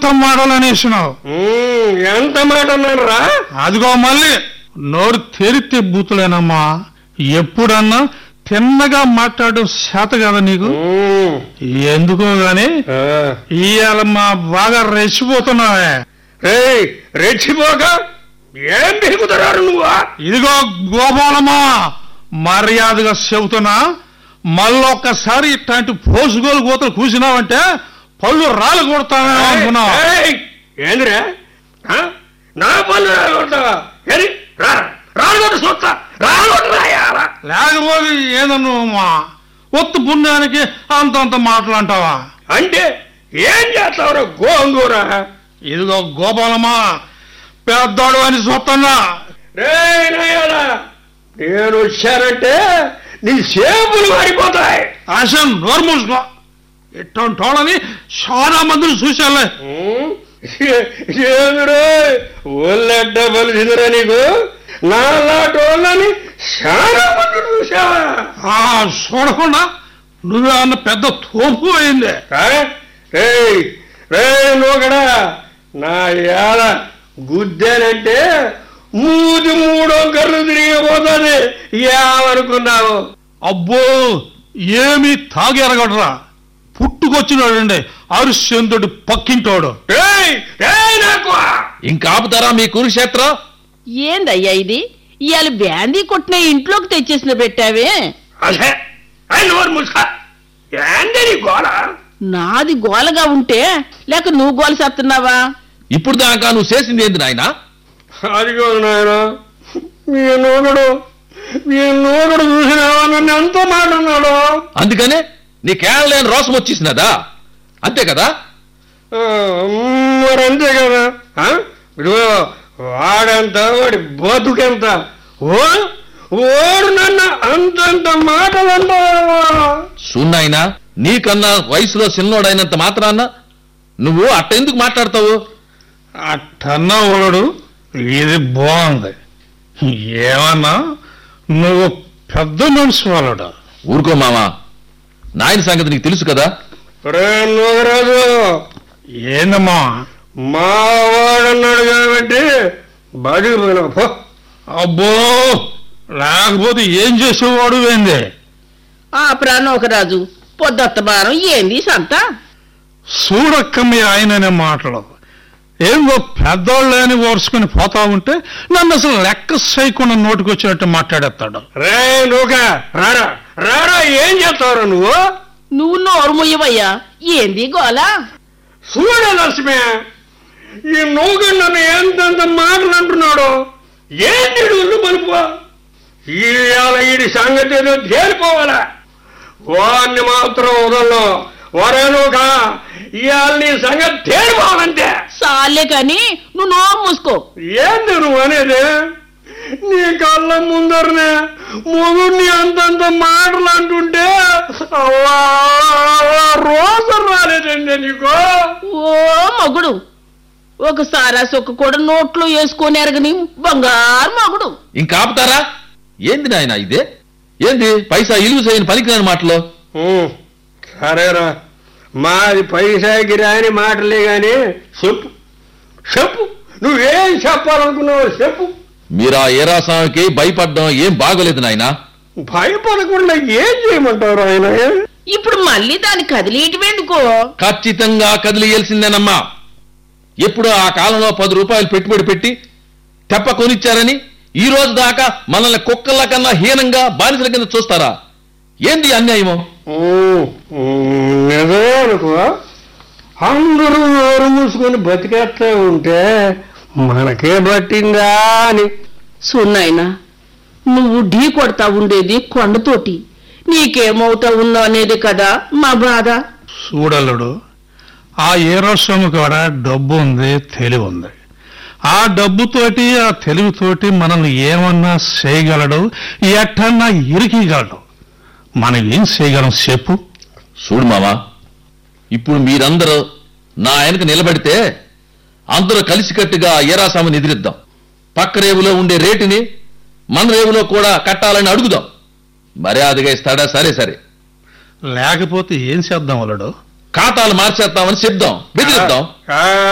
ఎంత మాటలు అనేసినావు ఉమ్, ఎంత మాట అన్నాడు రా అదిగో మళ్ళీ నోరు తెరితే బూతులేనమ్మా ఎప్పుడన్నా తిన్నగా మాట్లాడడం చేత కదా నీకు ఉమ్, ఎందుకో గాని ఆ. ఇవాళ మా బాగా రెచ్చిపోతున్నావే ఏయ్ రెచ్చిపోక ఏం పెరుగుతున్నారు నువ్వా ఇదిగో గోపాలమ్మా మర్యాదగా చెబుతున్నా మళ్ళొక్కసారి ఇట్లాంటి పోసుకోలు కోతలు కూసినావంటే పళ్ళు రాళ్ళు కొడతానే అనుకున్నావు ఏయ్, ఏందిరా ఆ? నా పళ్ళు రాగొడతావా ఏరి, రా రాగొట్టు చూస్తా రాగొట్టు రాయాలా లేకపోతే ఏదన్నా ఒత్తు పుణ్యానికి అంతంత మాటలంటావా అంటే ఏం చేస్తావురా గోంగూర ఇదిగో గోపాలమ్మా పెద్దోడు అని చూస్తున్నా రే నాయాలా నేను వచ్చానంటే నీ సేపులు మారిపోతాయి ఆశం నోరు మూసుకో ఇట్టని తోడని చాలా మందిని చూశాలే ఉమ్, ఏమిరో ఒళ్ళడ్డ బలిసిందిరా నీకు నాలాటోళ్ళని చాలా మంది చూసావా ఆ చూడకుండా నువ్వే అన్న పెద్ద తోపు అయింది రేయ్ రే నూకడా నా ఏడ గుద్దానంటే మూతి మూడో కర్రు తిరిగిపోతుంది ఏమనుకున్నావు అబ్బో ఏమి తాగెరగడరా పుట్టుకొచ్చినాడండి అరుశ్చంద్రుడి పక్కింటోడు రేయ్ రేయ్ నాకు ఇంకా ఆపుతారా మీ కురుక్షేత్రం ఏందయ్యా ఇది ఇవాళ బ్యాందీ కొట్టిన ఇంట్లోకి తెచ్చేసిన పెట్టావే అదే అయ్యి నోరు మూసుకో ఏంది నీ గోళ నాది గోలగా ఉంటే లేక నువ్వు గోల చేస్తున్నావా ఇప్పుడు దాకా నువ్వు చేసింది ఏంది నాయనా అదిగో నాయన మీ నూగుడు మీ నూగుడు చూసినావా నన్ను ఎంత మాట అన్నాడు అందుకనే నీకేం లేని రోసం వచ్చేసినదా అంతే కదా ఆ, మరి అంతే కదా ఆ? ఇదిగో వాడంత వాడి బతుకెంత ఓ ఓడు నన్ను అంతంత మాటలు అంటావా సున్నాయినా నీకన్నా వయసులో చిన్నోడైనంత మాత్రాన్న నువ్వు అట్ట ఎందుకు మాట్లాడతావు అట్టన్నా వాడు ఇది బాగుంది ఏమన్నా నువ్వు పెద్ద మనిషి వాళ్ళడు ఊరుకో మావా నాయన సంగతి నీకు తెలుసు కదా రే నూగరాజు ఏందమ్మా మా వాడన్నాడు కాబట్టి బడికి పోయినా పో అబ్బో లేకపోతే ఏం చేసేవాడు ఏంది ఆ ప్రాణోకరాజు పొద్దొత్తమానం ఏంది ఈ సంత చూడక్క మీ ఆయననే మాటలు ఏందో పెద్దోళ్ళని ఓర్చుకుని పోతా ఉంటే నన్ను అసలు లెక్క చేయకుండా నోటికొచ్చినట్టు మాట్లాడేస్తాడు రే నూక రారా రారా ఏం చేస్తావురా నువ్వు నువ్వు నోరు ముయ్యవయ్యా ఏంది గోల చూడే లక్ష్మి ఈ నూక నన్ను ఎంతంత మాటలు అంటున్నాడు ఏంటి ఉల్లు మలుపు ఇవాళ ఈడి సంగతి ఏదో తేలిపోవాలా వాడిని మాత్రం వదలను వరే నూక ఇవాళ నీ సంగతి తేలిపోవాలంటే సాలే కాని నువ్వు నోరు మూసుకో ఏంది నువ్వు అనేది నీ కళ్ళ ముందరనే మొగుడిని అంతంత మాటలు అంటుంటే అవ్వా, అవ్వా, రోజు రాలేదండి నీకు ఓ మగుడు ఒకసారి ఆ సొక్క కూడా నోట్లో వేసుకొని ఎరగని బంగారు మగుడు ఇంకా ఆపుతారా ఏంది నాయనా ఇదే ఏంది పైసా ఇలువ చేయని పనికిరాని మాటలు ఉం, సరేరా మాది పైసాకి రాని మాటలే గాని చెప్పు చెప్పు నువ్వేం చెప్పాలనుకున్నావు చెప్పు మీరు ఆ ఏరాస్వామికి భయపడడం ఏం బాగోలేదు నాయనా భయపడకుండా ఏం చేయమంటారు ఆయన ఇప్పుడు మళ్ళీ దాన్ని కదిలేయటమేందుకో ఖచ్చితంగా కదిలియల్సిందేనమ్మా ఎప్పుడు ఆ కాలంలో పది రూపాయలు పెట్టుబడి పెట్టి తెప్ప కొనిచ్చారని ఈ రోజు దాకా మనల్ని కుక్కల కన్నా హీనంగా బానిసల కింద చూస్తారా ఏంది ఈ అన్యాయమో ఉం, ఉం, నిజమే అనుకో అందరూ నోరు మూసుకొని బతికేస్తా ఉంటే మనకే పట్టిందా అని సున్నాయినా నువ్వు ఢీ కొడతా ఉండేది కొండతోటి నీకేమవుతా ఉందో అనేది కదా మా బాధ చూడలుడు ఆ ఏరోస్వామి కూడా డబ్బు ఉంది తెలివి ఉంది ఆ డబ్బుతోటి ఆ తెలివితోటి మనల్ని ఏమన్నా చేయగలడు ఎట్టన్నా ఇరికిగలడు మనం ఏం చేయగలం చెప్పు చూడు మామా ఇప్పుడు మీరందరూ నా వెనక నిలబడితే అందరూ కలిసికట్టుగా ఆ ఏరాస్వామిని ఎదిరిద్దాం పక్క రేవులో ఉండే రేటుని మన రేవులో కూడా కట్టాలని అడుగుదాం మర్యాదగా ఇస్తాడా సరే సరే లేకపోతే ఏం చేద్దాం అల్లుడు ఖాతాలు మార్చేస్తామని చెప్దాం బెదిరిద్దాం ఆ